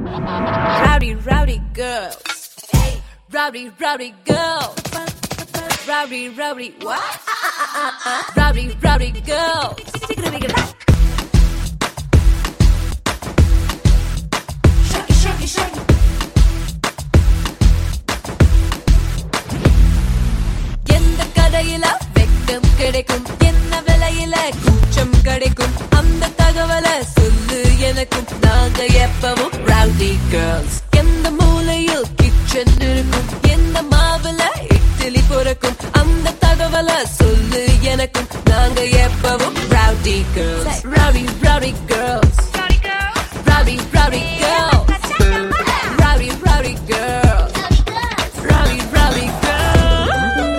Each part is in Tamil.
Rowdy, rowdy girls. Rowdy, rowdy girls. Rowdy, rowdy, what? Rowdy, rowdy girls. Shake it, shake it, shake it. எந்த கடையில வெக்கம் கிடைக்கும் என்ன விலையில கூச்சம் கிடைக்கும் அந்த தகவலை சொல்லு எனக்கும் நாங்க எப்பவும் ரவுடி கேர்ள்ஸ் எந்த மூலையில் கிச்சன் இருக்கும் எந்த மாவுல இட்லி பொறக்கும் அந்த தகவலை சொல்லு எனக்கும் நாங்க எப்பவும் rowdy girls rowdy rowdy girls rowdy rowdy girls rowdy rowdy girls rowdy rowdy girls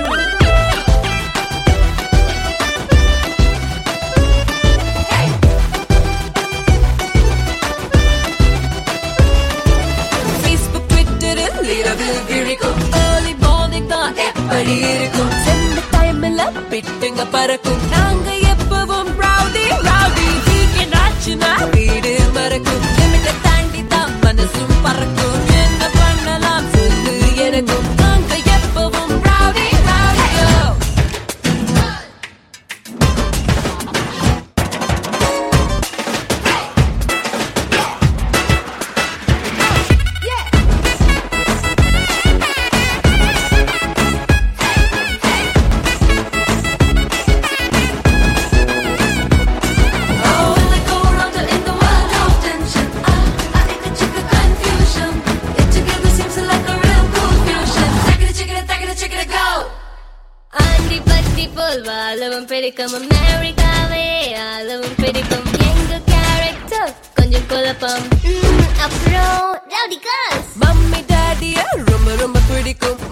Facebook, Twitterல் இரவில் விழிக்கும் early morning தான் எப்படி இருக்கும் செந்த டைம்ல பிட்டுங்க பறக்கும் நாங்க எப்பவும் rowdy rowdy weekend ஆச்சுன்னா வீடு மறக்கும் limit அ தாண்டி தான் மனசும் பறக்கும் என்ன பண்ணலாம் சொல்லு எனக்கும் நாங்க எப்பவும் rowdy rowdy girls. Oh, when I go around in the world of tension, ah, I think the chicken confusion. It together seems like a real cool fusion. Take it, check it, take it, check it, go. ஆண்டி பத்தி போல் வாழவும் பிடிக்கும் அமெரிக்காவே ஆளவும் பிடிக்கும் எங்க கேரக்டர் கொஞ்சம் குழப்பம் ம், அப்புறம் ரவுடி கேர்ள்ஸ் மம்மி டாடிய ரொம்ப ரொம்ப பிடிக்கும்